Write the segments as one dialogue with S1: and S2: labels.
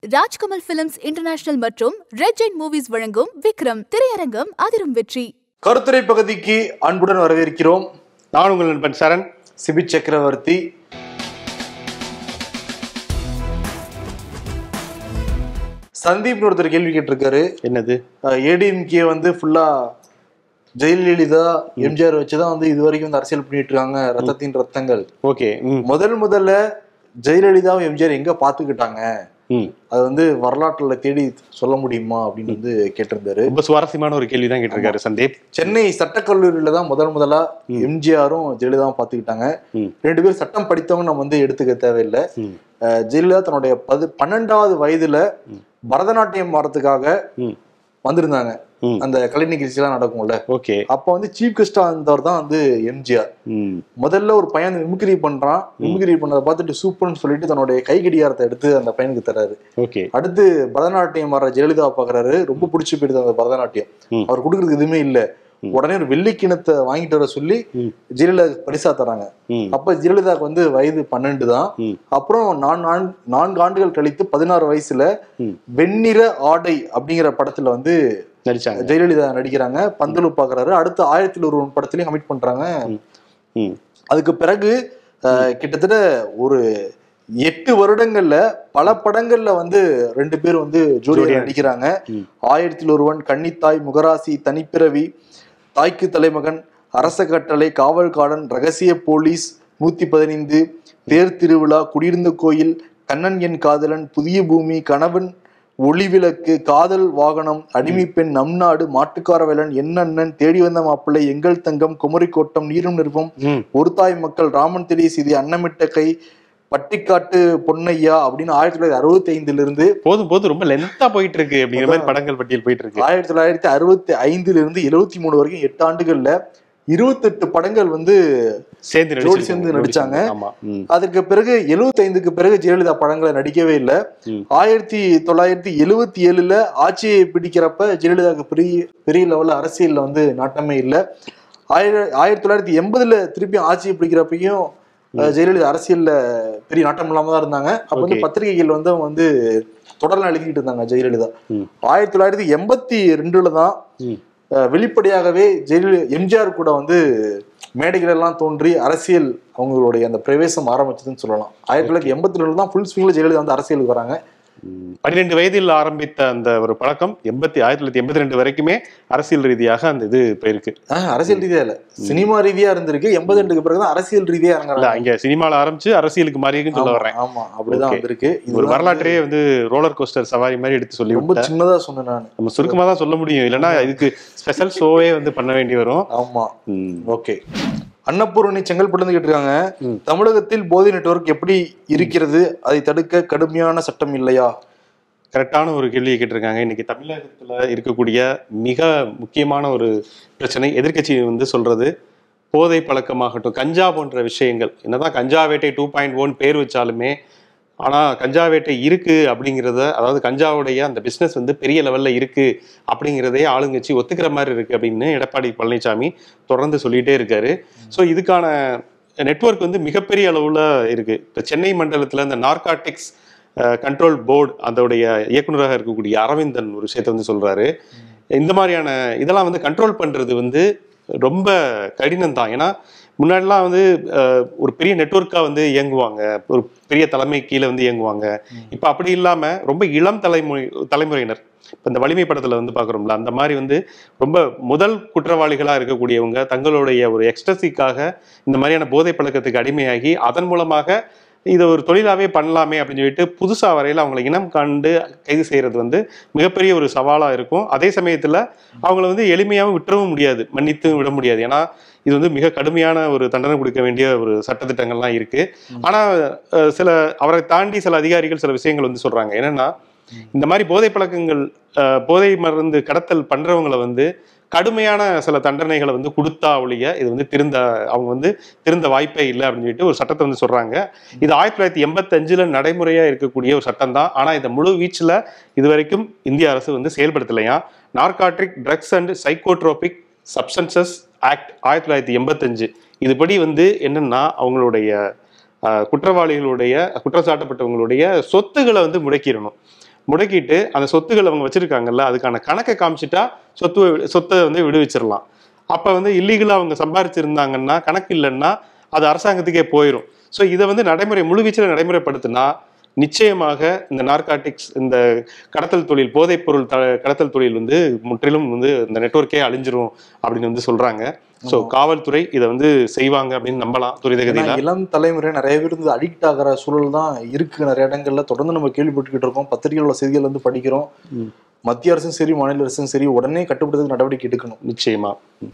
S1: Rajkamal films international மற்றும் red giant movies வழங்கும் விக்ரம் திரையரங்கம் அதிரும் வெற்றி
S2: கருத்துரை பகுதிக்கு அன்புடன் வரவேற்கிறோம்
S3: நான் உங்கள் நண்பன் சரண்
S2: சிபி சக்கரவர்த்தி சந்தீப் ஒருத்தர் கேள்வி கேட்டிருக்காரு
S3: என்னது
S2: ஏடிஎம்கே வந்து ஃபுல்லா ஜெயலலிதா எம்ஜிஆர் வச்சுதான் வந்து இது வரைக்கும் வந்து அரசியல் பண்ணிட்டு இருக்காங்க ரத்தத்தின் ரத்தங்கள்
S3: ஓகே ம்
S2: முதல் முதல்ல ஜெயலலிதாவும் எம்ஜிஆர் எங்க பாத்துக்கிட்டாங்க
S3: ம்
S2: அது வந்து வரலாற்றுல தேடி சொல்ல முடியுமா அப்படின்னு வந்து கேட்டிருந்தாரு
S3: ரொம்ப சுவாரஸ்யமான ஒரு கேள்வி தான் கேட்டிருக்காரு சந்தீப்
S2: சென்னை சட்டக்கல்லூரியில தான் முதல் முதலா எம்ஜிஆரும் ஜெயலலிதாவும் பாத்துக்கிட்டாங்க
S3: ம்.
S2: ரெண்டு பேரும் சட்டம் படித்தவங்க நம்ம வந்து எடுத்துக்க தேவையில்லை
S3: ம்
S2: அஹ் ஜெயலலிதா தன்னுடைய பது பன்னெண்டாவது வயதுல பரதநாட்டியம் ஆடுறதுக்காக
S3: ம்
S2: வந்திருந்தாங்க
S3: ம்.
S2: அந்த கலை நிகழ்ச்சி எல்லாம் நடக்கும்ல
S3: ஓகே
S2: அப்ப வந்து சீஃப் கெஸ்டா இருந்தவர் தான் வந்து எம்ஜிஆர்
S3: ம்
S2: முதல்ல ஒரு பையன் மிமிக்ரி பண்றான் மிமிக்ரி பண்ணதை பார்த்துட்டு சூப்பர்னு சொல்லிட்டு தன்னுடைய கை கடிகாரத்தை எடுத்து அந்த பையனுக்கு தர்றாரு
S3: ஓகே
S2: அடுத்து பரதநாட்டியம் ஆடுற ஜெயலலிதா பாக்குறாரு ரொம்ப பிடிச்சு போயிடுது அந்த பரதநாட்டியம்
S3: ம்.
S2: அவர் கொடுக்கறதுக்கு எதுவுமே இல்ல உடனே ஒரு வெள்ளி கிணத்தை வாங்கிட்டு வர சொல்லி
S3: ம்.
S2: ஜெயலலிதா பரிசா தராங்க
S3: ம்
S2: அப்ப ஜெயலலிதாக்கு வந்து வயது பன்னெண்டு தான்
S3: ம்
S2: அப்புறம் நான் நான்- நான்கு ஆண்டுகள் கழித்து பதினாறு வயசுல
S3: ம்.
S2: வெண்ணிற ஆடை அப்படிங்கிற படத்துல வந்து
S3: நடிச்சாங்க
S2: ஜெயலலிதா நடிக்கிறாங்க பந்தலு பாக்குறாரு அடுத்து ஆயிரத்தில் ஒருவன் படத்துலயும் கமிட் பண்றாங்க
S3: ம்
S2: அதுக்கு பிறகு அஹ், கிட்டத்தட்ட ஒரு எட்டு வருடங்கள்ல பல படங்கள்ல வந்து ரெண்டு பேரும் வந்து ஜோடியா
S3: ஜோடியா
S2: நடிக்கிறாங்க
S3: ம்.
S2: ஆயிரத்தில் ஒருவன் கன்னித்தாய் முகராசி தனிப்பிறவி தாய்க்கு தலைமகன் அரச கட்டளை காவல்காரன் ரகசிய போலீஸ் நூத்தி பதினைந்து தேர் திருவிழா குடியிருந்த கோயில் கண்ணன் என் காதலன் புதிய பூமி கணவன் ஒளிவிளக்கு காதல் வாகனம் அடிமை பெண் நம் நாடு மாட்டுக்கார வேலன் என் அண்ணன் தேடி வந்த மாப்பிள்ளை எங்கள் தங்கம் குமரி கோட்டம் நீரும் நிற்பம்
S3: ம்
S2: ஒரு தாய் மக்கள் ராமன் தெரிய செய்தி அன்னமிட்ட கை பட்டிக்காட்டு பொன்னையா அப்படின்னு ஆயிரத்தி தொள்ளாயிரத்தி அறுபத்தி ஐந்துல இருந்து
S3: போதும் போதும் ரொம்ப லென்த்தா போயிட்டு இருக்கு அப்படிங்கிற மாதிரி படங்கள் பட்டியல் போயிட்டு இருக்கு
S2: ஆயிரத்தி தொள்ளாயிரத்தி அறுபத்தி ஐந்துல இருந்து எழுபத்தி மூணு வரைக்கும் எட்டு ஆண்டுகள்ல இருபத்தெட்டு படங்கள் வந்து
S3: சேர்ந்து
S2: ஜோடி
S3: நடிச்சிருக்காங்க.
S2: சேர்ந்து நடிச்சாங்க.
S3: ஆமா ம்
S2: அதற்கு பிறகு 75 பிறகு ஜெயலலிதா படங்களை நடிக்கவே இல்லை
S3: ம்.
S2: ஆயிரத்தி தொள்ளாயிரத்தி எழுவத்தி ஏழுல ஆட்சியை பிடிக்கிறப்ப ஜெயலலிதாவுக்கு பெரிய பெரிய லெவல்ல அரசியல்ல வந்து நாட்டமே இல்லை ஆயிர ஆயிரத்தி தொள்ளாயிரத்தி எண்பதுல திருப்பியும் ஆட்சியை பிடிக்கிறப்பையும் அஹ், ஜெயலலிதா அரசியல்ல பெரிய நாட்டம் இல்லாம தான் இருந்தாங்க அப்ப வந்து
S3: Okay.
S2: பத்திரிகைகள் வந்து அவங்க வந்து தொடர்ந்து எழுதிக்கிட்டு இருந்தாங்க ஜெயலலிதா
S3: ம்.
S2: ஆயிரத்தி தொள்ளாயிரத்தி எண்பத்தி ரெண்டுல தான்
S3: ம்
S2: அஹ், வெளிப்படையாகவே ஜெயலலிதா எம்ஜிஆர் கூட வந்து மேடைகள் எல்லாம் தோன்றி அரசியல் அவங்களுடைய அந்த பிரவேசம் ஆரம்பிச்சதுன்னு சொல்லலாம் ஆயிரத்தி தொள்ளாயிரத்தி எண்பத்தி ரெண்டுல தான் ஃபுல் ஸ்விங்ல ஜெயலலிதா வந்து அரசியலுக்கு வராங்க
S3: ம். பன்னிரெண்டு வயதில் ஆரம்பித்த அந்த ஒரு பழக்கம் எண்பத்தி ஆயிரத்தி தொள்ளாயிரத்தி எண்பத்தி ரெண்டு வரைக்குமே அரசியல் ரீதியாக அந்த இது போயிருக்கு
S2: ஆஹ், அரசியல் ரீதியா இல்ல சினிமா ரீதியா இருந்திருக்கு எண்பத்தி ரெண்டுக்கு பிறகுதான் அரசியல் ரீதியா
S3: இல்ல
S2: இறங்குறாங்க
S3: அங்க சினிமால ஆரம்பிச்சு அரசியலுக்கு மாறியிருக்குன்னு சொல்ல
S2: ஆமா,
S3: வர்றேன்
S2: ஆமா அப்படிதான்
S3: Okay.
S2: வந்திருக்கு
S3: ஒரு
S2: இதுதான்
S3: வரலாற்றையே வந்து ரோலர் கோஸ்டர் சவாரி மாதிரி எடுத்து சொல்லி
S2: ரொம்ப
S3: விட்டேன்.
S2: சின்னதா சொன்னேன் நான்
S3: நம்ம சுருக்கமா தான் சொல்ல முடியும் இல்லைன்னா இதுக்கு ஸ்பெஷல் ஷோவே வந்து பண்ண வேண்டி வரும்
S2: ஆமா
S3: ம்.
S2: ஓகே அன்னபூரணி செங்கல்பட்டு இருந்து கேட்டிருக்காங்க
S3: ம்.
S2: தமிழகத்தில் போதை நெட்வொர்க் எப்படி இருக்கிறது அதை தடுக்க கடுமையான சட்டம் இல்லையா
S3: கரெக்டான ஒரு கேள்வியை கேட்டிருக்காங்க இன்னைக்கு தமிழகத்துல இருக்கக்கூடிய மிக முக்கியமான ஒரு பிரச்சனை எதிர்க்கட்சி வந்து சொல்றது போதை பழக்கமாகட்டும் கஞ்சா போன்ற விஷயங்கள் என்னதான் கஞ்சா வேட்டை டூ பாயிண்ட் ஒன் பேர் வச்சாலுமே ஆனா கஞ்சா வேட்டை இருக்கு அப்படிங்கிறத அதாவது கஞ்சாவுடைய அந்த பிசினஸ் வந்து பெரிய லெவல்ல இருக்கு அப்படிங்கிறதே ஆளுங்கட்சி ஒத்துக்கிற மாதிரி இருக்கு அப்படின்னு எடப்பாடி பழனிசாமி தொடர்ந்து சொல்லிட்டே இருக்காரு ஸோ இதுக்கான நெட்வொர்க் வந்து மிகப்பெரிய அளவுல இருக்கு இப்போ சென்னை மண்டலத்துல இந்த நார்காட்டிக்ஸ் கண்ட்ரோல் போர்டு அதோடைய இயக்குனராக இருக்கக்கூடிய அரவிந்தன் ஒரு விஷயத்தை வந்து சொல்றாரு இந்த மாதிரியான இதெல்லாம் வந்து கண்ட்ரோல் பண்றது வந்து ரொம்ப கடினம் தான் ஏன்னா முன்னாடிலாம் வந்து அஹ், ஒரு பெரிய நெட்வொர்க்கா வந்து இயங்குவாங்க ஒரு பெரிய தலைமை கீழே வந்து இயங்குவாங்க இப்போ அப்படி இல்லாம ரொம்ப இளம் தலைமுறை தலைமுறையினர் இப்போ இந்த வலிமை படத்துல வந்து பார்க்குறோம்ல அந்த மாதிரி வந்து ரொம்ப முதல் குற்றவாளிகளா இருக்கக்கூடியவங்க தங்களுடைய ஒரு எக்ஸ்டசிக்காக இந்த மாதிரியான போதை பழக்கத்துக்கு அடிமையாகி அதன் மூலமாக இதை ஒரு தொழிலாவே பண்ணலாமே அப்படின்னு சொல்லிட்டு புதுசா வரையில அவங்களை இனம் கண்டு கைது செய்யறது வந்து மிகப்பெரிய ஒரு சவாலா இருக்கும் அதே சமயத்துல அவங்கள வந்து எளிமையாகவும் விட்டுறவும் முடியாது மன்னித்து விட முடியாது ஏன்னா இது வந்து மிக கடுமையான ஒரு தண்டனை கொடுக்க வேண்டிய ஒரு சட்டத்திட்டங்கள்லாம் இருக்கு ஆனா அஹ், சில அவரை தாண்டி சில அதிகாரிகள் சில விஷயங்கள் வந்து சொல்றாங்க என்னன்னா இந்த மாதிரி போதை பழக்கங்கள் அஹ், போதை மருந்து கடத்தல் பண்றவங்களை வந்து கடுமையான சில தண்டனைகளை வந்து கொடுத்தா ஒழிய இது வந்து திருந்த அவங்க வந்து திருந்த வாய்ப்பே இல்லை அப்படின்னு சொல்லிட்டு ஒரு சட்டத்தை வந்து சொல்றாங்க இது ஆயிரத்தி தொள்ளாயிரத்தி எண்பத்தஞ்சுல நடைமுறையா இருக்கக்கூடிய ஒரு சட்டம் தான் ஆனா இந்த முழு வீச்சுல இது வரைக்கும் இந்திய அரசு வந்து செயல்படுத்தலையா narcotic drugs and psychotropic substances act ஆயிரத்தி தொள்ளாயிரத்தி எண்பத்தஞ்சு இதுபடி வந்து என்னன்னா அவங்களுடைய அஹ், குற்றவாளிகளுடைய குற்றச்சாட்டப்பட்டவங்களுடைய சொத்துக்களை வந்து முடக்கிடணும் முடக்கிட்டு அந்த சொத்துக்கள் அவங்க வச்சிருக்காங்கல்ல அதுக்கான கணக்கை காமிச்சிட்டா சொத்து சொத்தை வந்து விடுவிச்சிடலாம் அப்ப வந்து இல்லீகலா அவங்க சம்பாரிச்சிருந்தாங்கன்னா கணக்கு இல்லைன்னா அது அரசாங்கத்துக்கே போயிடும் ஸோ இதை வந்து நடைமுறை முழுவீச்சில் நடைமுறைப்படுத்தினா நிச்சயமாக இந்த நார்காட்டிக்ஸ் இந்த கடத்தல் தொழில் போதைப் பொருள் த கடத்தல் தொழில் வந்து முற்றிலும் வந்து இந்த நெட்வொர்க்கே அழிஞ்சிரும் அப்படின்னு வந்து சொல்றாங்க ஸோ காவல்துறை இதை வந்து செய்வாங்க அப்படின்னு நம்பலாம் துரிதகதியில
S2: ஏன்னா இளம் தலைமுறை நிறைய பேர் வந்து அடிக்ட் ஆகிற சூழல் தான் இருக்கு நிறைய இடங்கள்ல தொடர்ந்து நம்ம கேள்விப்பட்டுக்கிட்டு இருக்கோம் பத்திரிகைகளோட செய்திகள் வந்து படிக்கிறோம்
S3: ம்.
S2: மத்திய அரசும் சரி மாநில அரசும் சரி உடனே கட்டுப்படுத்துறதுக்கு நடவடிக்கை எடுக்கணும்
S3: நிச்சயமா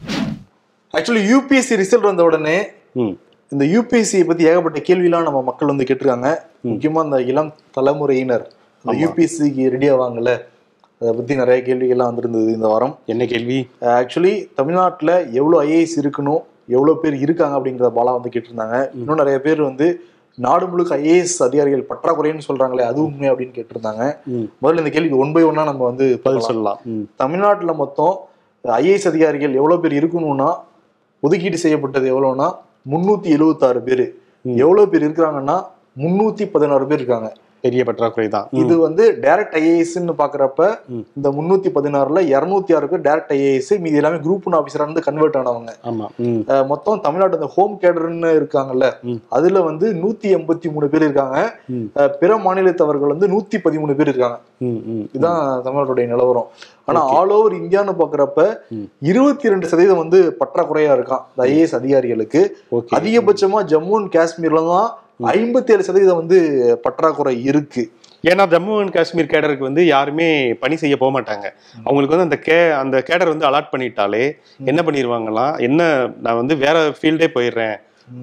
S2: ஆக்சுவலி யூபிஎஸ்சி ரிசல்ட் வந்த உடனே
S3: ம்
S2: இந்த யூபிஎஸ்சியை பத்தி ஏகப்பட்ட கேள்விலாம் நம்ம மக்கள் வந்து கேட்டிருக்காங்க முக்கியமா இந்த இளம் தலைமுறையினர் இந்த யூபிஎஸ்சிக்கு ரெடி ஆவாங்கல்ல அதை பத்தி நிறைய கேள்விகள்லாம் வந்திருந்தது இந்த வாரம்
S3: என்ன கேள்வி
S2: ஆக்சுவலி தமிழ்நாட்டில் எவ்வளோ ஐஏஎஸ் இருக்கணும் எவ்வளோ பேர் இருக்காங்க அப்படிங்கிறத பாலா வந்து கேட்டிருந்தாங்க இன்னும் நிறைய பேர் வந்து நாடு முழுக்க ஐஏஎஸ் அதிகாரிகள் பற்றாக்குறைன்னு சொல்றாங்களே அது உண்மை அப்படின்னு கேட்டிருந்தாங்க
S3: ம்.
S2: முதல்ல இந்த கேள்விக்கு ஒன் பை ஒன்னா நம்ம வந்து
S3: பதில்
S2: பதில்
S3: சொல்லலாம் ம்
S2: தமிழ்நாட்டில் மொத்தம் ஐஏஎஸ் அதிகாரிகள் எவ்வளோ பேர் இருக்கணும்னா ஒதுக்கீடு செய்யப்பட்டது எவ்வளோனா முன்னூத்தி எழுபத்தாறு பேர் எவ்வளோ பேர் இருக்கிறாங்கன்னா முன்னூத்தி பதினாறு பேர் இருக்காங்க
S3: பெரிய பற்றாக்குறை தான்
S2: இது வந்து டைரக்ட் ஐஏஎஸ்ன்னு பாக்குறப்ப
S3: ம்.
S2: இந்த முன்னூத்தி பதினாறுல இருநூத்தி ஆறு பேர் டைரக்ட் ஐஏஎஸ் மீதி எல்லாமே குரூப் ஒன் ஆஃபீஸரா இருந்து கன்வெர்ட் ஆனவங்க
S3: ஆமா ம்
S2: அஹ் மொத்தம் தமிழ்நாடு இந்த ஹோம் கேடர்னு இருக்காங்கல்ல
S3: ம்.
S2: அதுல வந்து நூத்தி எண்பத்தி மூணு பேர் இருக்காங்க
S3: ம்.
S2: அஹ் பிற மாநிலத்தவர்கள் வந்து நூத்தி பதிமூணு பேர் இருக்காங்க
S3: ம் ம்
S2: இதுதான் தமிழ்நாட்டுடைய நிலவரம் ஆனா ஆல் ஓவர் இந்தியான்னு பாக்குறப்ப
S3: ம்.
S2: இருபத்தி ரெண்டு சதவீதம் வந்து பற்றாக்குறையா இருக்கான் இந்த ஐஏஎஸ் அதிகாரிகளுக்கு
S3: ஓகே
S2: அதிகபட்சமா ஜம்மு அண்ட் காஷ்மீர்ல தான் ஐம்பத்தி ஏழு சதவீதம் வந்து பற்றாக்குறை இருக்கு
S3: ஏன்னா ஜம்மு அண்ட் காஷ்மீர் கேடருக்கு வந்து யாருமே பணி செய்ய போக மாட்டாங்க அவங்களுக்கு வந்து அந்த கே அந்த கேடர் வந்து அலாட் பண்ணிட்டாலே என்ன பண்ணிடுவாங்களாம் என்ன நான் வந்து வேற ஃபீல்டே போயிடுறேன்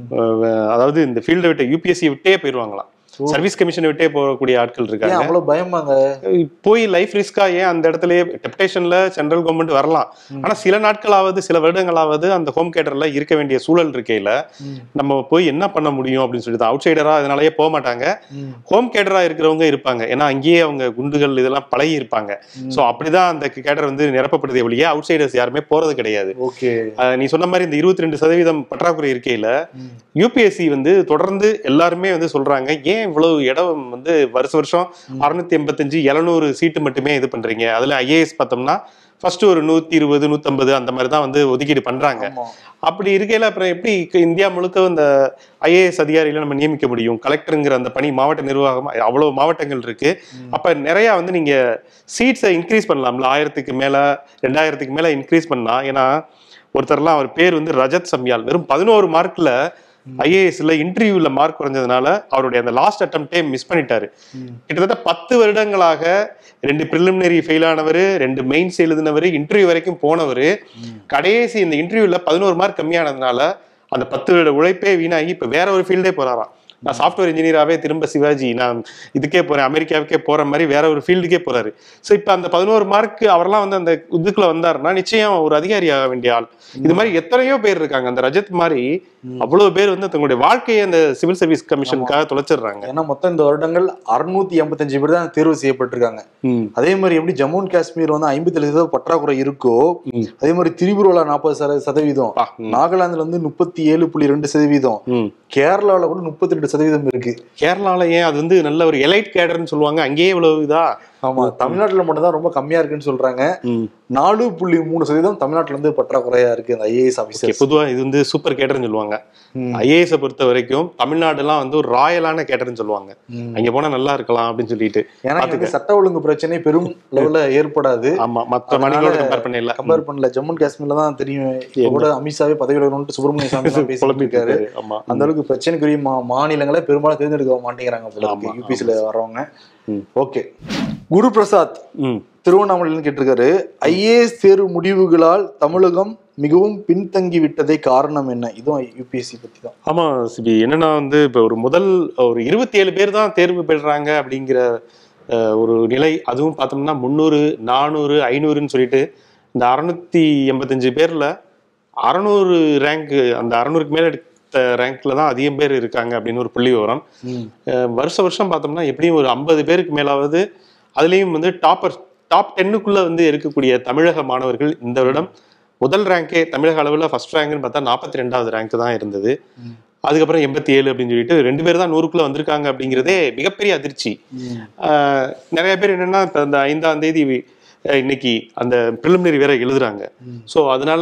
S3: அஹ் அதாவது இந்த ஃபீல்டை விட்டு யூபிஎஸ்சி விட்டே போயிடுவாங்களாம் சர்வீஸ் கமிஷனை விட்டே போகக்கூடிய ஆட்கள்
S2: ஏன்
S3: இருக்காங்க
S2: அவ்வளவு பயமாங்க
S3: போய் லைஃப் ரிஸ்கா ஏன் அந்த இடத்துலயே டெப்டேஷன்ல சென்ட்ரல் கவர்மெண்ட் வரலாம் ஆனா சில நாட்களாவது சில வருடங்களாவது அந்த ஹோம் கேட்டர்ல இருக்க வேண்டிய சூழல் இருக்கையில
S2: ம்.
S3: நம்ம போய் என்ன பண்ண முடியும் அப்படின்னு சொல்லிட்டு அவுட் சைடரா அதனாலயே போக மாட்டாங்க
S2: ம்.
S3: ஹோம் கேடரா இருக்கிறவங்க இருப்பாங்க ஏன்னா அங்கேயே அவங்க குண்டுகள் இதெல்லாம் பழகி இருப்பாங்க சோ அப்படிதான் அந்த கேடர் வந்து நிரப்பப்படுதே ஒழிய அவுட் சைடர்ஸ் யாருமே போறது கிடையாது
S2: ஓகே
S3: அஹ் நீ சொன்ன மாதிரி இந்த இருபத்தி ரெண்டு சதவீதம் பற்றாக்குறை இருக்கையில
S2: ம்.
S3: யூபிஎஸ்சி வந்து தொடர்ந்து எல்லாருமே வந்து சொல்றாங்க ஏன் இவ்வளவு இடம் வந்து வருஷ வருஷம் அறுநூத்தி எண்பத்தஞ்சு எழுநூறு சீட்டு மட்டுமே இது பண்றீங்க அதுல ஐஏஎஸ் பார்த்தோம்னா ஃபர்ஸ்ட் ஒரு நூத்தி இருபது நூத்தம்பது அந்த மாதிரி தான் வந்து ஒதுக்கீடு பண்றாங்க
S2: ஆமா
S3: அப்படி இருக்கையில அப்புறம் எப்படி க- இந்தியா முழுக்க இந்த ஐஏஎஸ் அதிகாரிகளை நம்ம நியமிக்க முடியும் கலெக்டருங்கிற அந்த பணி மாவட்ட நிர்வாகம் அவ்வளவு மாவட்டங்கள் இருக்கு அப்ப நிறைய வந்து நீங்க சீட்ஸை இன்க்ரீஸ் பண்ணலாம்ல ஆயிரத்துக்கு மேல ரெண்டாயிரத்துக்கு மேல இன்க்ரீஸ் பண்ணா ஏன்னா ஒருத்தர்லாம் அவர் பேர் வந்து ரஜத் சம்யால் வெறும் பதினோரு மார்க்ல ஐஏஎஸ்ல இன்டர்வியூல மார்க் குறைஞ்சதுனால அவருடைய அந்த லாஸ்ட் அட்டம்ப்டே மிஸ் பண்ணிட்டாரு
S2: ம்.
S3: கிட்டத்தட்ட பத்து வருடங்களாக ரெண்டு ப்ரிலிமினரி ஃபெயில் ஆனவர் ரெண்டு மெயின்ஸ் எழுதினவர் இன்டர்வியூ வரைக்கும் போனவர் கடைசி இந்த இன்டர்வியூல பதினோரு மார்க் கம்மியானதுனால அந்த பத்து வருட உழைப்பே வீணாகி இப்ப வேற ஒரு ஃபீல்டே போறாராம் நான் சாஃப்ட்வேர் இன்ஜினியராகவே திரும்ப சிவாஜி நான் இதுக்கே போறேன் அமெரிக்காவுக்கே போற மாதிரி வேற ஒரு ஃபீல்டுக்கே போறாரு ஸோ இப்போ அந்த பதினோரு மார்க் அவரெல்லாம் வந்து அந்த இதுக்குள்ள வந்தாருன்னா நிச்சயம் ஒரு அதிகாரி ஆக வேண்டிய ஆள் இது மாதிரி எத்தனையோ பேர் இருக்காங்க அந்த ரஜத் மாதிரி அவ்வளவு பேர் வந்து தங்களுடைய வாழ்க்கையை அந்த சிவில் சர்வீஸ் கமிஷனுக்காக தொலைச்சிடுறாங்க
S2: ஏன்னா மொத்தம் இந்த வருடங்கள் அறுநூத்தி எண்பத்தஞ்சு பேர் தான் தேர்வு செய்யப்பட்டிருக்காங்க
S3: ம்
S2: அதே மாதிரி எப்படி ஜம்மு அண்ட் காஷ்மீர் வந்து ஐம்பத்தி ஏழு சதவீதம் பற்றாக்குறை இருக்கோ
S3: ம்.
S2: அதே மாதிரி திரிபுரால நாற்பது சத- சதவீதம்
S3: பா, ம்.
S2: நாகாலாந்துல வந்து முப்பத்தி ஏழு புள்ளி ரெண்டு சதவீதம்
S3: ம்
S2: கேரளால கூட முப்பத்தி ரெண்டு சதவீதம் இருக்கு
S3: கேரளால ஏன் அது வந்து நல்ல ஒரு எலைட் கேடர்னு சொல்லுவாங்க அங்கேயே இவ்வளவு இதா
S2: ஆமா தமிழ்நாட்டுல மட்டும் தான் ரொம்ப கம்மியா இருக்குன்னு சொல்றாங்க
S3: ம்.
S2: நாலு புள்ளி மூணு சதவீதம் தமிழ்நாட்டுல இருந்து பற்றாக்குறையா இருக்கு அந்த ஐஏஎஸ்
S3: ஓகே
S2: ஆபீசர்
S3: பொதுவா இது வந்து சூப்பர் கேட்டர்னு சொல்லுவாங்க ஐஏஎஸ் பொறுத்த வரைக்கும் தமிழ்நாடுலாம் வந்து ஒரு ராயலான கேட்டர்னு சொல்லுவாங்க அங்க போனா நல்லா இருக்கலாம் அப்படின்னு சொல்லிட்டு
S2: ஏன்னா இங்க வந்து சட்ட ஒழுங்கு பிரச்சனை பெரும் லெவல்ல ஏற்படாது
S3: ஆமா மத்த
S2: அதனால
S3: மாநிலங்களோட கம்பேர் பண்ணல
S2: கம்பேர் பண்ணல ஜம்மு அண்ட் காஷ்மீர்ல தான் தெரியும் இப்ப கூட அமித்ஷாவே பதவி விலகணும்னு சுப்பிரமணிய சாமி தான் பேசிட்டு
S3: குழம்பிட்டு
S2: இருக்காரு
S3: இருக்காரு ஆமா
S2: அந்த அளவுக்கு பிரச்சனைக்குரிய மா மாநிலங்களை பெரும்பாலும் தேர்ந்தெடுக்க மாட்டேங்கிறாங்க போல
S3: ஆமா,
S2: யூபிஎஸ்ல வர்றவங்க
S3: ம்.
S2: ஓகே குரு பிரசாத்
S3: ம்
S2: திருவண்ணாமலையில கேட்டிருக்காரு ஐஏஎஸ் தேர்வு முடிவுகளால் தமிழகம் மிகவும் பின்தங்கி விட்டதை காரணம் என்ன இதுவும் யூபிஎஸ்சி பத்தி தான்
S3: ஆமா சிபி என்னன்னா வந்து இப்ப ஒரு முதல் ஒரு இருபத்தி ஏழு பேர் தான் தேர்வு பெறுறாங்க அப்படிங்கிற அஹ், ஒரு நிலை அதுவும் பார்த்தோம்னா முந்நூறு நானூறு ஐநூறுன்னு சொல்லிட்டு இந்த அறுநூத்தி எண்பத்தஞ்சு பேர்ல அறநூறு ரேங்க் அந்த அறநூறுக்கு மேல எடுத்த ரேங்க்ல தான் அதிகம் பேர் இருக்காங்க அப்படின்னு ஒரு புள்ளி விவரம் அஹ், வருஷ வருஷம் பார்த்தோம்னா எப்படியும் ஒரு ஐம்பது பேருக்கு மேலாவது அதுலேயும் வந்து டாப்பர் டாப் டென்னுக்குள்ள வந்து இருக்கக்கூடிய தமிழக மாணவர்கள் இந்த வருடம் முதல் ரேங்கே தமிழக அளவில் ஃபர்ஸ்ட் ரேங்க்னு பார்த்தா நாற்பத்தி ரெண்டாவது ரேங்க் தான் இருந்தது அதுக்கப்புறம் எண்பத்தி ஏழு அப்படின்னு சொல்லிட்டு ரெண்டு பேர் தான் நூறுக்குள்ள வந்திருக்காங்க அப்படிங்கிறதே மிகப்பெரிய அதிர்ச்சி ஆஹ் நிறைய பேர் என்னன்னா இப்ப இந்த ஐந்தாம் தேதி அஹ் இன்னைக்கு அந்த ப்ரிலிமினரி வேற எழுதுறாங்க ஸோ அதனால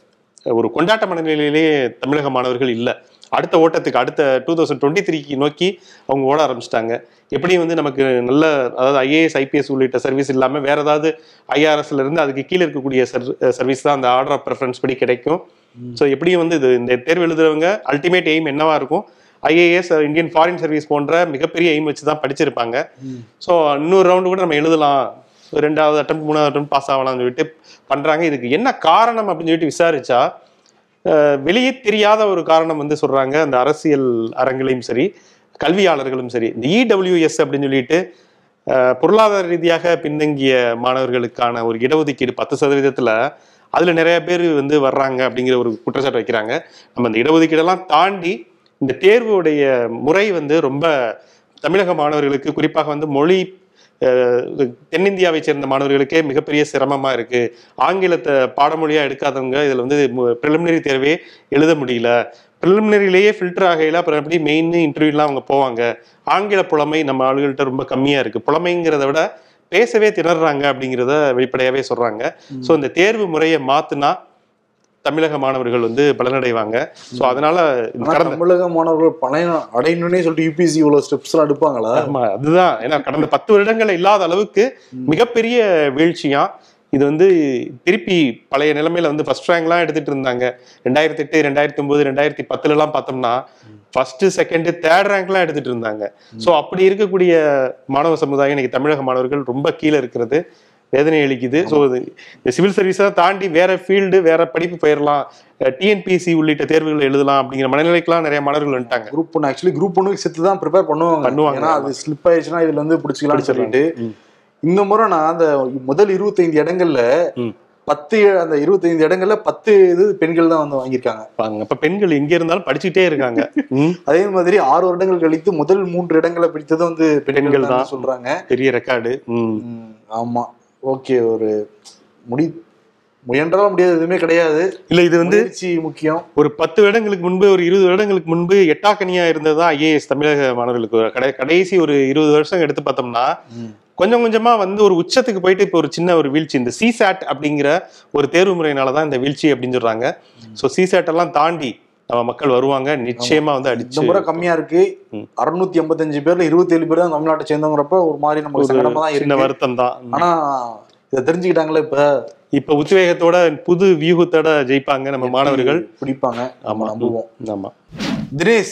S3: ஒரு கொண்டாட்ட மனநிலையிலேயே தமிழக மாணவர்கள் இல்லை அடுத்த ஓட்டத்துக்கு அடுத்த டூ தௌசண்ட் டுவெண்ட்டி த்ரீக்கு நோக்கி அவங்க ஓட ஆரம்பிச்சிட்டாங்க எப்படி வந்து நமக்கு நல்ல அதாவது ஐஏஎஸ் ஐபிஎஸ் உள்ளிட்ட சர்வீஸ் இல்லாமல் வேற ஏதாவது ஐஆர்எஸ்ல இருந்து அதுக்கு கீழே இருக்கக்கூடிய சர்வீஸ் தான் அந்த ஆர்டர் ஆஃப் ப்ரெஃபரன்ஸ் படி கிடைக்கும் ஸோ எப்படியும் வந்து இது இந்த தேர்வு எழுதுறவங்க அல்டிமேட் எய்ம் என்னவா இருக்கும் ஐஏஎஸ் இந்தியன் ஃபாரின் சர்வீஸ் போன்ற மிகப்பெரிய எய்ம் வச்சு தான் படிச்சிருப்பாங்க ஸோ இன்னொரு ரவுண்டு கூட நம்ம எழுதலாம் So, ரெண்டாவது அட்டம் மூணாவது அட்டம் பாஸ் ஆகலாம்னு சொல்லிட்டு பண்றாங்க இதுக்கு என்ன காரணம் அப்படின்னு சொல்லிட்டு விசாரிச்சா அஹ், வெளியே தெரியாத ஒரு காரணம் வந்து சொல்றாங்க அந்த அரசியல் அரங்கிலையும் சரி கல்வியாளர்களும் சரி இந்த இடபிள்யூஎஸ் அப்படின்னு சொல்லிட்டு அஹ், பொருளாதார ரீதியாக பின்தங்கிய மாணவர்களுக்கான ஒரு இடஒதுக்கீடு பத்து சதவீதத்துல அதுல நிறைய பேர் வந்து வர்றாங்க அப்படிங்கிற ஒரு குற்றச்சாட்டு வைக்கிறாங்க நம்ம இந்த இடஒதுக்கீடெல்லாம் தாண்டி இந்த தேர்வுடைய முறை வந்து ரொம்ப தமிழக மாணவர்களுக்கு குறிப்பாக வந்து மொழி அஹ், தென்னிந்தியாவை சேர்ந்த மாணவர்களுக்கே மிகப்பெரிய சிரமமா இருக்கு ஆங்கிலத்தை பாடமொழியா எடுக்காதவங்க இதுல வந்து ப்ரிலிமினரி தேர்வே எழுத முடியல ப்ரிலிமினரிலேயே ஃபில்டர் ஆகையில அப்புறம் எப்படி மெயின் இன்டர்வியூலாம் அவங்க போவாங்க ஆங்கில புலமை நம்ம ஆளுகள்கிட்ட ரொம்ப கம்மியா இருக்கு புலமைங்கிறத விட பேசவே திணறாங்க அப்படிங்கிறத வெளிப்படையாவே சொல்றாங்க ஸோ இந்த தேர்வு முறையை மாத்துனா தமிழக மாணவர்கள் வந்து பலனடைவாங்க ஸோ அதனால இந்த
S2: ஆனா
S3: கடந்த
S2: தமிழக மாணவர்கள் பணையம் அடையணும்னே சொல்லிட்டு யூபிஎஸ்சி இவ்வளவு ஸ்டெப்ஸ் எல்லாம் எடுப்பாங்களா
S3: ஆமா அதுதான் ஏன்னா கடந்த பத்து வருடங்கள் இல்லாத அளவுக்கு மிகப்பெரிய வீழ்ச்சியா இது வந்து திருப்பி பழைய நிலைமையில வந்து ஃபர்ஸ்ட் ரேங்க்லாம் எடுத்துட்டு இருந்தாங்க ரெண்டாயிரத்தி எட்டு ரெண்டாயிரத்தி ஒன்பது ரெண்டாயிரத்தி பத்துல எல்லாம் பார்த்தோம்னா ஃபர்ஸ்ட் செகண்ட் தேர்ட் ரேங்க்லாம் எடுத்துட்டு இருந்தாங்க ஸோ அப்படி இருக்கக்கூடிய மாணவ சமுதாயம் இன்னைக்கு தமிழக மாணவர்கள் ரொம்ப கீழே இருக்கிறது வேதனை அளிக்குது ஸோ இந்த சிவில் சர்வீஸை தாண்டி வேற ஃபீல்டு வேற படிப்பு போயிடலாம் டிஎன்பிஎஸ்சி உள்ளிட்ட தேர்வுகள் எழுதலாம் அப்படிங்கிற மனநிலைக்கெல்லாம் நிறைய மாணவர்கள் வந்துட்டாங்க
S2: குரூப் ஒன்று ஆக்சுவலி குரூப் ஒன்றுக்கு சேர்த்து தான் ப்ரிப்பேர் பண்ணுவாங்க
S3: பண்ணுவாங்க,
S2: ஏன்னா அது ஸ்லிப் ஆயிடுச்சுன்னா இதுல இருந்து பிடிச்சிக்கலாம்னு சொல்லிட்டு
S3: ம்.
S2: இந்த முறை நான் அந்த முதல் இருபத்தைந்து இடங்கள்ல
S3: ம்.
S2: பத்து அந்த இருபத்தைந்து இடங்கள்ல பத்து இது பெண்கள் தான் வந்து வாங்கியிருக்காங்க
S3: பாருங்க அப்ப பெண்கள் எங்க இருந்தாலும் படிச்சுக்கிட்டே இருக்காங்க ம்,
S2: அதே மாதிரி ஆறு வருடங்கள் கழித்து முதல் மூன்று இடங்களை பிடித்தது வந்து பெண்கள்
S3: பெண்கள்
S2: தான்
S3: தான்.
S2: சொல்றாங்க
S3: பெரிய ரெக்கார்டு ம்
S2: ம், ஆமா ஓகே ஒரு முடி முயன்றாலும் முடியாது எதுவுமே கிடையாது
S3: இல்ல இது வந்து
S2: முயற்சி முக்கியம்
S3: ஒரு பத்து வருடங்களுக்கு முன்பு ஒரு இருபது வருடங்களுக்கு முன்பு எட்டாக்கனியா இருந்ததுதான் ஐஏஎஸ் தமிழக மாணவர்களுக்கு ஒரு கடை கடைசி ஒரு இருபது வருஷம் எடுத்து பார்த்தோம்னா கொஞ்சம் கொஞ்சமா வந்து ஒரு உச்சத்துக்கு போயிட்டு இப்போ ஒரு சின்ன ஒரு வீழ்ச்சி இந்த சிசாட் அப்படிங்கிற ஒரு தேர்வு முறையினால தான் இந்த வீழ்ச்சி அப்படின்னு சொல்றாங்க ஸோ சிசாட் எல்லாம் தாண்டி நம்ம மக்கள் வருவாங்க நிச்சயமா வந்து
S2: இந்த
S3: அடிச்சு
S2: முறை கம்மியா இருக்கு
S3: ம்.
S2: அறுநூத்தி எண்பத்தஞ்சு பேர்ல இருபத்தி ஏழு பேர் தான் தமிழ்நாட்டை சேர்ந்தவங்கிறப்ப ஒரு மாதிரி நமக்கு
S3: ஒரு
S2: சங்கடமா தான்
S3: சின்ன
S2: இருக்கு
S3: வருத்தம் தான்
S2: ஆனா இதை தெரிஞ்சுக்கிட்டாங்களே இப்ப
S3: இப்ப உத்வேகத்தோட புது வியூகத்தோட ஜெயிப்பாங்க நம்ம மாணவர்கள்
S2: பிடிப்பாங்க
S3: ஆமா
S2: நம்ம நம்புவோம்
S3: ஆமா
S2: தினேஷ்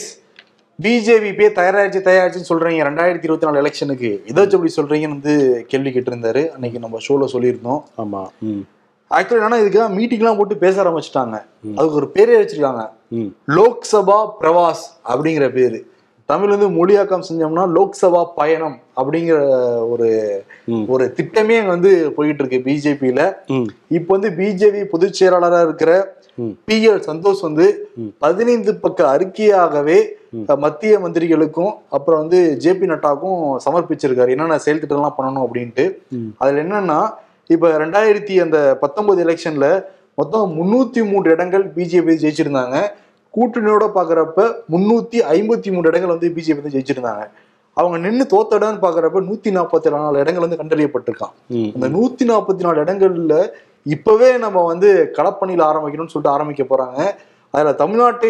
S2: பிஜேபி இப்பயே தயாராச்சு தயாராச்சுன்னு சொல்றீங்க ரெண்டாயிரத்தி இருபத்தி நாலு எலெக்ஷனுக்கு இதை வச்சு எப்படி சொல்றீங்கன்னு வந்து கேள்வி கேட்டிருந்தாரு அன்னைக்கு நம்ம ஷோல சொல்லியிருந்தோம்
S3: ஆமா ம்
S2: ஆக்சுவலி என்னன்னா இதுக்காக மீட்டிங்லாம் போட்டு பேச ஆரம்பிச்சிட்டாங்க அதுக்கு ஒரு பேரே வச்சிருக்காங்க
S3: ம்
S2: லோக்சபா பிரவாஸ் அப்படிங்கிற பேரு தமிழ் வந்து மொழியாக்கம் செஞ்சோம்னா லோக்சபா பயணம் அப்படிங்கிற ஒரு
S3: ம்.
S2: ஒரு திட்டமே அங்க வந்து போயிட்டு இருக்கு பிஜேபியில
S3: ம்
S2: இப்போ வந்து பிஜேபி பொதுச் செயலாளரா இருக்கிற
S3: ம்.
S2: பி எல் சந்தோஷ் வந்து பதினைந்து பக்க அறிக்கையாகவே அஹ், மத்திய மந்திரிகளுக்கும் அப்புறம் வந்து ஜே பி நட்டாவுக்கும் சமர்ப்பிச்சிருக்காரு என்னென்ன செயல் திட்டம்லாம் பண்ணணும் அப்படின்ட்டு
S3: ம்.
S2: அதுல என்னன்னா இப்ப ரெண்டாயிரத்தி அந்த பத்தொன்பது எலெக்ஷன்ல மொத்தம் முன்னூத்தி மூன்று இடங்கள் பிஜேபி ஜெயிச்சிருந்தாங்க கூட்டணியோட பாக்குறப்ப முன்னூத்தி ஐம்பத்தி மூணு இடங்கள் வந்து பிஜேபி வந்து ஜெயிச்சிருந்தாங்க அவங்க நின்று தோத்த இடம்னு பாக்குறப்ப நூத்தி நாற்பத்தி நாலு இடங்கள் வந்து கண்டறியப்பட்டிருக்கான்
S3: ம்
S2: அந்த நூத்தி நாற்பத்தி நாலு இடங்கள்ல இப்பவே நம்ம வந்து களப்பணியில ஆரம்பிக்கணும்னு சொல்லிட்டு ஆரம்பிக்க போறாங்க அதுல தமிழ்நாட்டை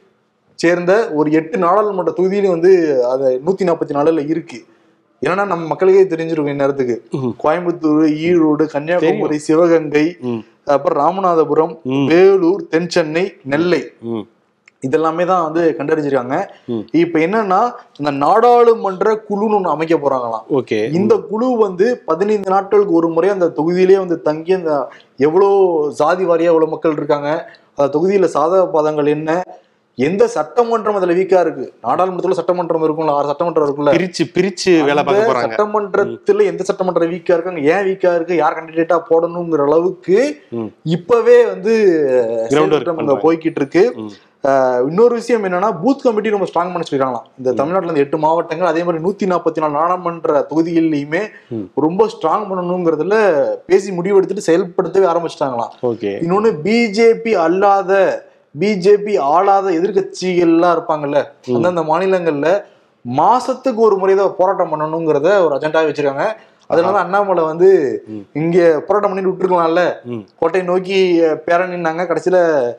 S2: சேர்ந்த ஒரு எட்டு நாடாளுமன்ற தொகுதியிலும் வந்து அது நூத்தி நாற்பத்தி நாலுல இருக்கு ஏன்னா நம்ம மக்களுக்கே தெரிஞ்சிருக்கும் இந்நேரத்துக்கு
S3: ம்.
S2: கோயம்புத்தூர் ஈரோடு கன்னியாகுமரி சிவகங்கை
S3: ம்
S2: அப்புறம் ராமநாதபுரம்
S3: ம்.
S2: வேலூர் தென் சென்னை நெல்லை
S3: ம்
S2: இதெல்லாமே தான் வந்து கண்டறிஞ்சிருக்காங்க
S3: ம்.
S2: இப்ப என்னன்னா இந்த நாடாளுமன்ற குழுன்னு ஒண்ணு அமைக்க போறாங்களாம்
S3: ஓகே
S2: இந்த குழு வந்து பதினைந்து நாட்களுக்கு ஒரு முறை அந்த தொகுதியிலே வந்து தங்கி அந்த எவ்வளோ ஜாதி வாரியா எவ்வளவு மக்கள் இருக்காங்க அந்த தொகுதியில சாதக பாதங்கள் என்ன எந்த சட்டமன்றம் அதுல வீக்கா இருக்கு நாடாளுமன்றத்துல சட்டமன்றம் இருக்கும்ல ஆறு சட்டமன்றம் இருக்கும்ல
S3: பிரிச்சு பிரிச்சு வேலை
S2: அந்த
S3: பார்க்க போறாங்க
S2: சட்டமன்றத்துல எந்த சட்டமன்றம் வீக்கா இருக்காங்க ஏன் வீக்கா இருக்கு யார் கண்டிடேட்டா போடணுங்கிற அளவுக்கு
S3: ம்.
S2: இப்பவே வந்து
S3: Ground work
S2: செயல்திட்டம் அங்க
S3: பண்றாங்க.
S2: போய்கிட்டு இருக்கு
S3: ம்.
S2: ஆஹ் இன்னொரு விஷயம் என்னன்னா பூத் கமிட்டி ரொம்ப ஸ்ட்ராங் பண்ண சொல்லிருக்காங்களாம் இந்த தமிழ்நாட்டுல இருந்து எட்டு மாவட்டங்கள் அதே மாதிரி நூத்தி நாற்பத்தி நாலு நாடாளுமன்ற தொகுதிகள்லயுமே
S3: ம்.
S2: ரொம்ப ஸ்ட்ராங் பண்ணணுங்கிறதுல பேசி முடிவெடுத்துட்டு செயல்படுத்தவே ஆரம்பிச்சிட்டாங்களாம்
S3: ஓகே
S2: இன்னொன்னு பிஜேபி அல்லாத பிஜேபி ஆளாத எதிர்க்கட்சிகள்லாம் இருப்பாங்கல்ல அந்தந்த மாநிலங்கள்ல மாசத்துக்கு ஒரு முறை தான் போராட்டம் பண்ணணுங்கிறத ஒரு அஜெண்டாவே வச்சிருக்காங்க அதனால அண்ணாமலை வந்து
S3: ம்.
S2: இங்க போராட்டம் பண்ணிட்டு விட்டுருக்கலாம்ல
S3: ம்.
S2: கோட்டையை நோக்கி பேரணின்னாங்க கடைசியில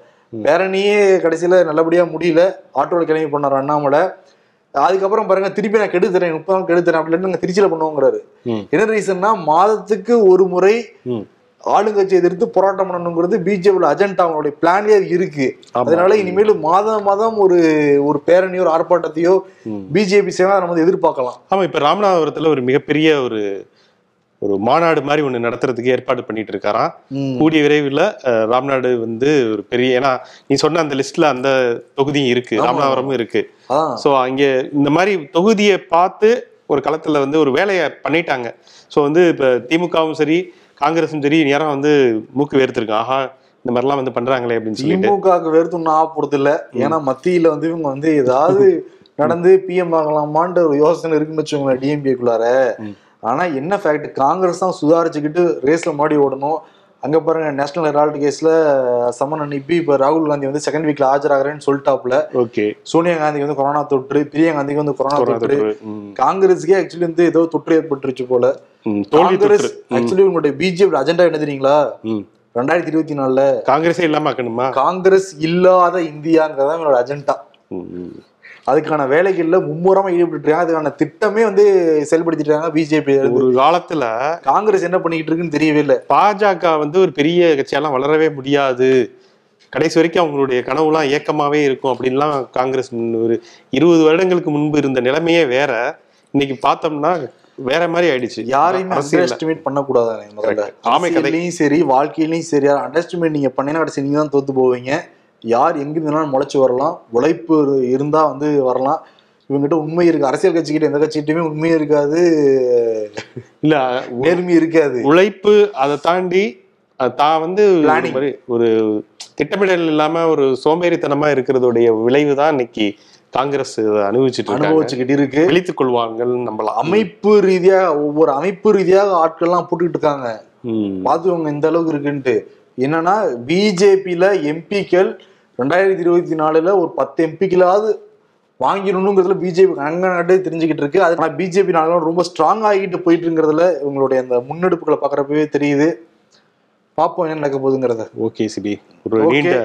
S2: பேரணியே கடைசியில நல்லபடியா முடியல ஆட்டோல கிளம்பி பண்ணார் அண்ணாமலை அதுக்கப்புறம் பாருங்க திருப்பி நான் கெடு தரேன் முப்பது நாள் கெடு தரேன் அப்படின்னு நாங்க திருச்சியில பண்ணுவோங்கிறாரு
S3: ம்.
S2: என்ன ரீசன்னா மாதத்துக்கு ஒரு முறை
S3: ம்.
S2: ஆளுங்கட்சி எதிர்த்து போராட்டம் பண்ணணுங்கிறது பிஜேபியோட அஜெண்டா அவங்களுடைய பிளான்லயே அது இருக்கு
S3: ஆமா.
S2: அதனால இனிமேல் மாதம் மாதம் ஒரு ஒரு பேரணியோ ஒரு ஆர்ப்பாட்டத்தையோ
S3: ம்.
S2: பிஜேபி சேனா நம்ம வந்து எதிர்பார்க்கலாம்
S3: ஆமா இப்ப ராமநாதபுரத்துல ஒரு மிகப்பெரிய ஒரு ஒரு மாநாடு மாதிரி ஒண்ணு நடத்துறதுக்கு ஏற்பாடு பண்ணிட்டு இருக்காராம்
S2: ம்.
S3: கூடிய விரைவில் அஹ், ராம்நாடு வந்து ஒரு பெரிய ஏன்னா நீ சொன்ன அந்த லிஸ்ட்ல அந்த தொகுதியும் இருக்கு
S2: ஆமா.
S3: ராமநாதபுரமும் இருக்கு
S2: அதான்
S3: ஸோ அங்கே இந்த மாதிரி தொகுதியை பார்த்து ஒரு களத்துல வந்து ஒரு வேலையை பண்ணிட்டாங்க ஸோ வந்து இப்போ திமுகவும் சரி காங்கிரஸும் சரி நேரம் வந்து மூக்கு வேர்த்திருக்கு ஆஹா இந்த மாதிரிலாம் வந்து பண்றாங்களே அப்படின்னு சொல்லிட்டு
S2: திமுகவுக்கு வெறுத்து நான் போறது இல்ல ஏன்னா மத்தியில வந்து இவங்க வந்து ஏதாவது நடந்து பிஎம் ஆகலாமான்ற ஒரு யோசனை இருக்குன்னு வச்சுக்கோங்களேன் டிஎம்பிக்குள்ளார
S3: ம்.
S2: ஆனா என்ன ஃபேக்ட் காங்கிரஸ் தான் சுதாரிச்சுக்கிட்டு ரேஸ்ல மாடி ஓடணும் அங்க பாருங்க நேஷனல் ஹெரால்டு கேஸ்ல சமன் அனுப்பி இப்ப ராகுல் காந்தி வந்து செகண்ட் வீக்ல ஆஜராகிறேன்னு சொல்லிட்டாப்ல
S3: ஓகே
S2: சோனியா காந்திக்கு வந்து கொரோனா தொற்று பிரியா காந்திக்கு வந்து கொரோனா தொற்று
S3: ம்.
S2: காங்கிரஸுக்கே ஆக்சுவலி வந்து ஏதோ தொற்று ஏற்பட்டுருச்சு போல
S3: ம், தோல்வி
S2: காங்கிரஸ்
S3: தொற்று ம்,
S2: ஆக்சுவலி உங்களுடைய பிஜேபி அஜெண்டா என்ன தெரியுங்களா
S3: ம்.
S2: ரெண்டாயிரத்தி இருபத்தி நாலுல
S3: காங்கிரஸே இல்லாம ஆக்கணுமா
S2: காங்கிரஸ் இல்லாத இந்தியாங்கிறதா என்னோட அஜெண்டா
S3: ம், ம்.
S2: அதுக்கான வேலைகள்ல மும்முரமா ஈடுபட்டுருக்காங்க அதுக்கான திட்டமே வந்து செயல்படுத்திட்டாங்க பிஜேபி
S3: ஒரு காலத்துல
S2: காங்கிரஸ் என்ன பண்ணிக்கிட்டு இருக்குன்னு தெரியவே இல்லை
S3: பாஜக வந்து ஒரு பெரிய கட்சியெல்லாம் வளரவே முடியாது கடைசி வரைக்கும் அவங்களுடைய கனவுலாம் ஏக்கமாவே இருக்கும் அப்படின்லாம் காங்கிரஸ் முன் ஒரு இருபது வருடங்களுக்கு முன்பு இருந்த நிலைமையே வேற இன்னைக்கு பார்த்தோம்னா வேற மாதிரி ஆயிடுச்சு
S2: யாரையுமே
S3: அரசியல்ல.
S2: அண்டர் எஸ்டிமேட் பண்ணக்கூடாது முதல்ல
S3: Correct. ஆமை கதை.
S2: அரசியல்லையும் சரி வாழ்க்கையிலையும் சரி அண்டர் எஸ்டிமேட் நீங்க பண்ணீங்கன்னா கடைசி நீங்க தான் தோத்து போவீங்க யார் எங்க இருந்தாலும் முளைச்சு வரலாம் உழைப்பு இருந்தா வந்து வரலாம் இவங்ககிட்ட உண்மை இருக்கு அரசியல் கட்சிக்கிட்ட எந்த கட்சிகிட்டயுமே உண்மை இருக்காது
S3: இல்ல
S2: நேர்மை இருக்காது
S3: உழைப்பு அதை தாண்டி அஹ், தான் வந்து ஒரு
S2: Planning.
S3: மாதிரி ஒரு திட்டமிடல் இல்லாம ஒரு சோம்பேறித்தனமா இருக்கிறதுடைய விளைவு தான் இன்னைக்கு காங்கிரஸ் இதை அனுபவிச்சுட்டு இருக்காங்க
S2: அனுபவிச்சுக்கிட்டு இருக்கு
S3: விழித்துக் கொள்வாங்கள் நம்பலாம்
S2: அமைப்பு ரீதியா ஒவ்வொரு அமைப்பு ரீதியாக ஆட்கள்லாம் போட்டுக்கிட்டு இருக்காங்க
S3: ம்.
S2: பாத்துக்கோங்க இந்த அளவுக்கு இருக்குன்ட்டு என்னன்னா பிஜேபியில எம்பிக்கள் ரெண்டாயிரத்தி இருபத்தி நாலுல ஒரு பத்து எம்பிக்களாவது வாங்கிடணுங்கிறதுல பிஜேபி கண்காட்டு தெரிஞ்சுக்கிட்டு இருக்கு அது ஆனால் பிஜேபி நாளும் ரொம்ப ஸ்ட்ராங் ஆகிட்டு போயிட்டு இருக்கிறதுல இவங்களுடைய அந்த முன்னெடுப்புகளை பார்க்குறப்பவே தெரியுது பார்ப்போம் என்ன நடக்க போகுதுங்கிறத
S3: ஓகே சிபி ஒரு
S2: Okay.
S3: நீண்ட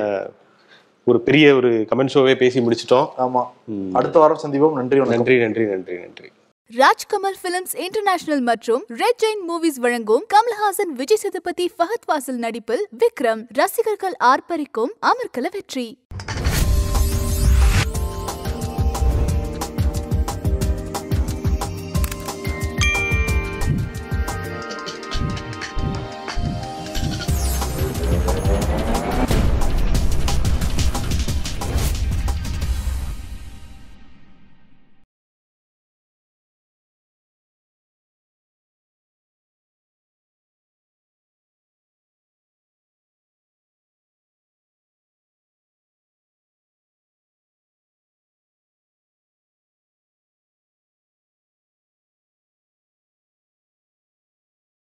S3: ஒரு பெரிய ஒரு கமெண்ட் ஷோவே பேசி முடிச்சிட்டோம்
S2: ஆமா
S3: ம்.
S2: அடுத்த வாரம் சந்திப்போம் நன்றி வணக்கம்
S3: நன்றி நன்றி நன்றி நன்றி
S1: ராஜ்கமல் பிலிம்ஸ் இன்டர்நேஷனல் மற்றும் ரெட் ஜெயின் மூவிஸ் வழங்கும் கமல்ஹாசன் விஜய் சேதுபதி ஃபஹத் வாசல் நடிப்பில் விக்ரம் ரசிகர்கள் ஆர்ப்பரிக்கும் அமர்க்கல வெற்றி